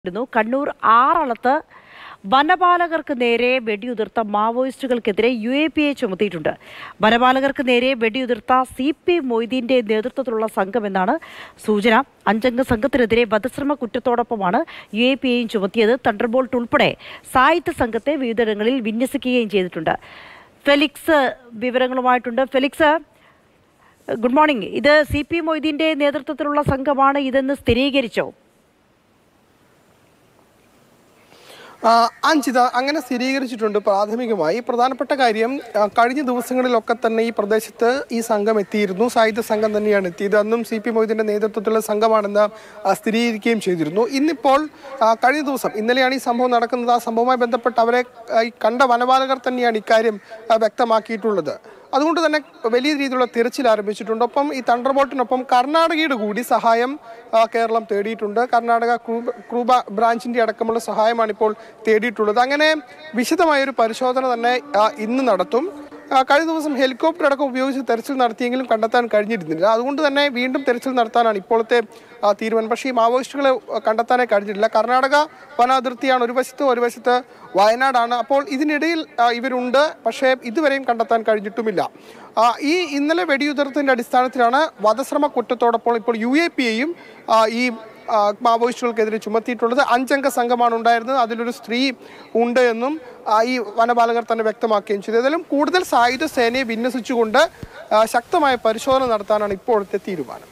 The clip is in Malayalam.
യിരുന്നു കണ്ണൂർ ആറളത്ത് വനപാലകർക്ക് നേരെ വെടിയുതിർത്ത മാവോയിസ്റ്റുകൾക്കെതിരെ യു എ പി എ ചുമത്തിയിട്ടുണ്ട് വനപാലകർക്ക് നേരെ വെടിയുതിർത്ത സി പി മൊയ്തീന്റെ നേതൃത്വത്തിലുള്ള സംഘമെന്നാണ് സൂചന അഞ്ചംഗ സംഘത്തിനെതിരെ വധശ്രമ കുറ്റത്തോടൊപ്പമാണ് യു എ പി എയും ചുമത്തിയത് തണ്ടർബോൾട്ട് ഉൾപ്പെടെ സാഹിത്യ സംഘത്തെ വിവിധയിടങ്ങളിൽ വിന്യസിക്കുകയും ചെയ്തിട്ടുണ്ട് ഫെലിക്സ് വിവരങ്ങളുമായിട്ടുണ്ട് ഫെലിക്സ് ഗുഡ് മോർണിംഗ് ഇത് സി പി മൊയ്തീന്റെ നേതൃത്വത്തിലുള്ള സംഘമാണ് ഇതെന്ന് സ്ഥിരീകരിച്ചോ ആ, അഞ്ചിത അങ്ങനെ സ്ഥിരീകരിച്ചിട്ടുണ്ട് പ്രാഥമികമായി പ്രധാനപ്പെട്ട കാര്യം ആ, കഴിഞ്ഞ ദിവസങ്ങളിലൊക്കെ തന്നെ ഈ പ്രദേശത്ത് ഈ സംഘം എത്തിയിരുന്നു സാഹിത്യ സംഘം തന്നെയാണ് എത്തിയത് അന്നും സി പി മൊയ്തീൻ്റെ നേതൃത്വത്തിലുള്ള സംഘമാണെന്ന് ആ, സ്ഥിരീകരിക്കുകയും ചെയ്തിരുന്നു ഇന്നിപ്പോൾ ആ, കഴിഞ്ഞ ദിവസം ഇന്നലെയാണ് ഈ സംഭവം നടക്കുന്നത് ആ സംഭവവുമായി ബന്ധപ്പെട്ട് അവരെ ആ, ഈ കണ്ട വനപാലകർ തന്നെയാണ് ഇക്കാര്യം ആ, വ്യക്തമാക്കിയിട്ടുള്ളത് അതുകൊണ്ട് തന്നെ വലിയ രീതിയിലുള്ള തിരച്ചിൽ ആരംഭിച്ചിട്ടുണ്ട് ഒപ്പം ഈ തണ്ടർബോട്ടിനൊപ്പം കർണാടകയുടെ കൂടി സഹായം ആ, കേരളം തേടിയിട്ടുണ്ട് കർണാടക ക്രൂ- ക്രൂബ ബ്രാഞ്ചിന്റെ അടക്കമുള്ള സഹായമാണ് ഇപ്പോൾ തേടിയിട്ടുള്ളത് അങ്ങനെ വിശദമായൊരു പരിശോധന തന്നെ ആ, ഇന്ന് നടത്തും ആ, കഴിഞ്ഞ ദിവസം ഹെലികോപ്റ്റർ അടക്കം ഉപയോഗിച്ച് തെരച്ചിൽ നടത്തിയെങ്കിലും കണ്ടെത്താൻ കഴിഞ്ഞിരുന്നില്ല അതുകൊണ്ട് തന്നെ വീണ്ടും തെരച്ചിൽ നടത്താനാണ് ഇപ്പോഴത്തെ ആ, തീരുമാനം പക്ഷേ ഈ മാവോയിസ്റ്റുകളെ ആ, കണ്ടെത്താനേ കഴിഞ്ഞിട്ടില്ല കർണാടക വനാതിർത്തിയാണ് ഒരു വശത്ത് ഒരു വശത്ത് വയനാടാണ് അപ്പോൾ ഇതിനിടയിൽ ആ, ഇവരുണ്ട് പക്ഷേ ഇതുവരെയും കണ്ടെത്താൻ കഴിഞ്ഞിട്ടുമില്ല ആ, ഈ ഇന്നലെ വെടിയുതിർത്തിന്റെ അടിസ്ഥാനത്തിലാണ് വധശ്രമ കുറ്റത്തോടൊപ്പം ഇപ്പോൾ യു എ പി എയും ഈ ആ, മാവോയിസ്റ്റുകൾക്കെതിരെ ചുമത്തിയിട്ടുള്ളത് അഞ്ചംഗ സംഘമാണ് ഉണ്ടായിരുന്നത് അതിലൊരു സ്ത്രീ ഉണ്ട് എന്നും ആ, ഈ വനപാലകർ തന്നെ വ്യക്തമാക്കുകയും ചെയ്തു ഏതായാലും കൂടുതൽ സായുധ സേനയെ വിന്യസിച്ചുകൊണ്ട് ആ, ശക്തമായ പരിശോധന നടത്താനാണ് ഇപ്പോഴത്തെ തീരുമാനം